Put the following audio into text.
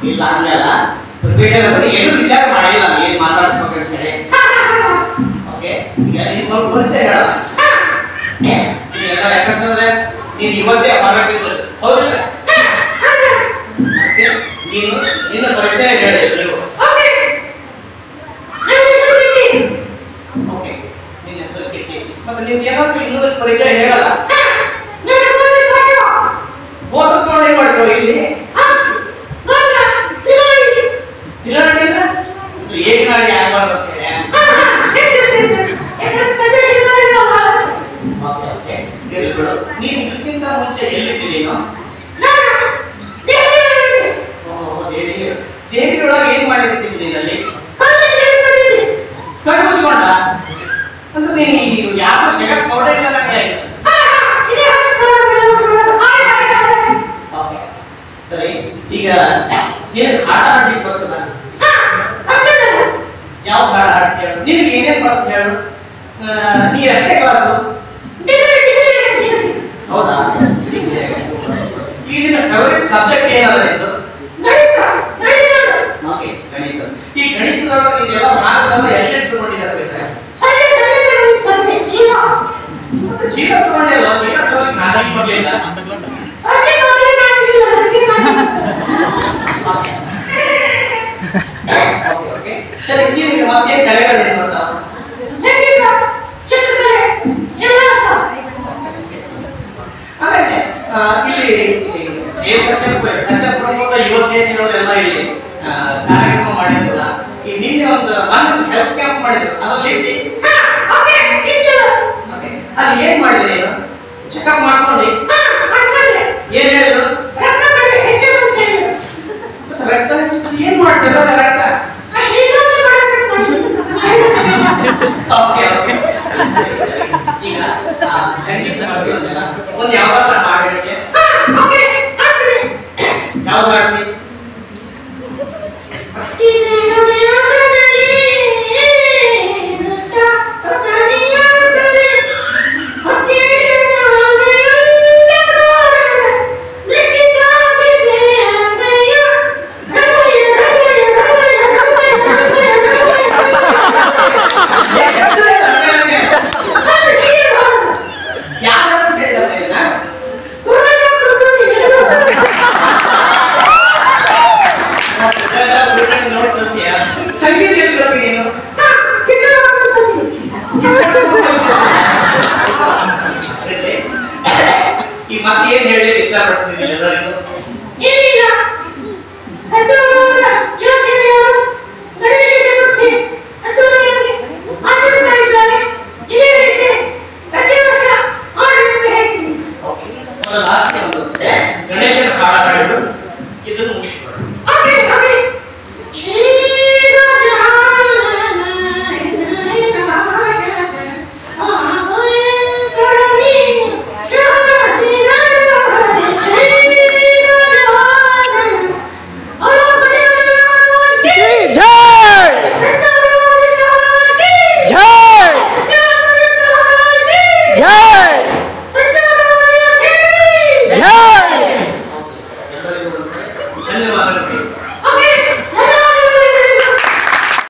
ಇಲ್ಲ ಹಂಗಲ್ಲ ಪ್ರಿಪರೇಷನ್ ಬಗ್ಗೆ ಏನು ವಿಚಾರ ಮಾಡಿಲ್ಲ ಏನ್ ಮಾತಾಡ್ಸ್ಬೇಕು ಅಂತ ಹೇಳಿ ಓಕೆ ಈಗ ನೀನ್ ಸ್ವಲ್ಪ ಪರಿಚಯ ಹೇಳಲ್ಲ ಈಗೆಲ್ಲ ಯಾಕಂತಂದ್ರೆ ನೀನ್ ಇವತ್ತೇ ಹೊರಟಿದ್ದು ಹೌದಿಲ್ಲ ಅದಕ್ಕೆ ನೀನು ನಿನ್ನ ಪರಿಚಯ ಹೇಳಿ ನೀವು ಓಕೆ ನಿನ್ನ ಹೆಸರು ಕಿಟ್ಟಿ ಮತ್ತೆ ನಿನ್ ಏನಾದ್ರು ಇನ್ನೊಂದಷ್ಟು ಪರಿಚಯ ಹೇಳಲ್ಲ ಓದಕ್ ನೋಡಿ ಏನ್ ಮಾಡ್ತೀವಿ ಇಲ್ಲಿ ತಿರುಗಾಡಿ ಅಂದ್ರೆ ಏನ್ ಮಾಡಿ ಆಗ್ಬಾರ್ದು ಅಂತ ಹೇಳಿ ಓಕೆ ಓಕೆ ಇರ್ಲಿ ಬಿಡು ನೀನು ಇದಕ್ಕಿಂತ ಮುಂಚೆ ಎಲ್ಲಿದ್ದಿ ನೀನು ಓಹೋ ದೇವಿ ದೇವಿಯೊಳಗೆ ಏನ್ ಮಾಡಿರ್ತೀನಿ ನೀನಲ್ಲಿ ಕಣ್ಣು ಮುಚ್ಕೊಂಡ ಅಂದ್ರೆ ನೀನು ಯಾವ ಜಗತ್ ನೋಡೇ ಇಲ್ಲ ನಂಗೆ ಓಕೆ ಸರಿ ಈಗ ನಿನಗೆ ಹಾಡ ಹಾಡ್ಲಿಕ್ಕೆ ಬರ್ತದ ಯಾವ ಹಾಡ ಹಾಡ್ತೀಯ ಹೇಳು ನಿನಗೆ ಏನೇನ್ ಬರ್ತದೆ ಹೇಳು ಆ, ನೀ ಎಷ್ಟೇ ಕ್ಲಾಸು ಹೌದಾ ಈಗ ನಿನ್ನ ಫೇವರೇಟ್ ಸಬ್ಜೆಕ್ಟ್ ಏನಲ್ಲ ನಿಂದು ಓಕೆ ಗಣಿತ ಈ ಗಣಿತದೊಳಗೆ ನೀವೆಲ್ಲ ನಾಲ್ಕು ಸಲ ಎಷ್ಟೆಷ್ಟು ತಗೊಂಡಿದ್ದಾರೆ ಬೇಕಾದ್ರೆ ಮತ್ತೆ ಚೀಲ ತಗೊಂಡಿಲ್ಲ ಚೀಲ ತಗೊಂಡು ನಾಚಿಕೆ ಬರ್ಲಿಲ್ಲ ಓಕೆ ಓಕೆ ಓಕೆ ಸರಿ ನಿಮಗೆ ಮತ್ತೆ ಕಲೆಗಳೇನು ಬರ್ತಾವ ಆಮೇಲೆ ಆ, ಇಲ್ಲಿ ಈ ಸತ್ಯ ಸತ್ಯ ಪ್ರಮುಖ ಯುವ ಸೇನೆಯವರೆಲ್ಲ ಇಲ್ಲಿ ಆ, ಕಾರ್ಯಕ್ರಮ ಮಾಡಿದ್ರಲ್ಲ ಈ ನಿನ್ನೆ ಒಂದು ಒಂದು ಹೆಲ್ತ್ ಕ್ಯಾಂಪ್ ಮಾಡಿದ್ರು ಅದ್ರಲ್ಲಿ ಇದ್ದಿ? Okay. ಅಲ್ಲಿ ಏನ್ ಮಾಡಿದ್ರಿ ಏನು ಚೆಕಪ್ ಮಾಡಿಸ್ಕೊಂಡ್ರಿ ಏನ್ ಹೇಳಿದ್ರು ಮತ್ತೆ ರಕ್ತ ಹಚ್ಚಿದ್ರೆ ಏನ್ ಮಾಡ್ತೀರ ರಕ್ತ ಓಕೆ ಓಕೆ ಈಗ ಆ, ಸಂಗೀತ ಮಾಡ್ತೀವಲ್ಲ ಒಂದು ಯಾವ್ದಾದ್ರು ಹಾಡು ಹೇಳ್ತೀಯ ಯಾವ್ದು ಹಾಡ್ತಿ ಯಾರು ಹೇಳಿದಾರೆ ಇದನ್ನ ನೋಡ್ತೀಯ ಸಂಗೀತ ಎಲ್ಲಿ ಗೊತ್ತಿ ನೀನು ಅದೇ. ಈ ಮತ್ತೆ ಏನ್ ಹೇಳಿ ಇಷ್ಟಪಡ್ತೀನಿ ಎಲ್ಲರಿಗೂ ಏನಿಲ್ಲ ಸತ್ಯವಾದ ಯೋಚನೆಯವರು ಗಣೇಶ ಚತುರ್ಥಿ ಹತ್ತುವರೆಗೆ ಆಚರಿಸ್ತಾ ಇದ್ದಾರೆ ಇದೇ ರೀತಿ ಪ್ರತಿ ವರ್ಷ ಮಾಡಿ ಅಂತ ಹೇಳ್ತೀನಿ ಲಾಸ್ಟ್ ಒಂದು ಗಣೇಶನ ಹಾಡ ಹಾಡಿದ್ರು ಇದನ್ನು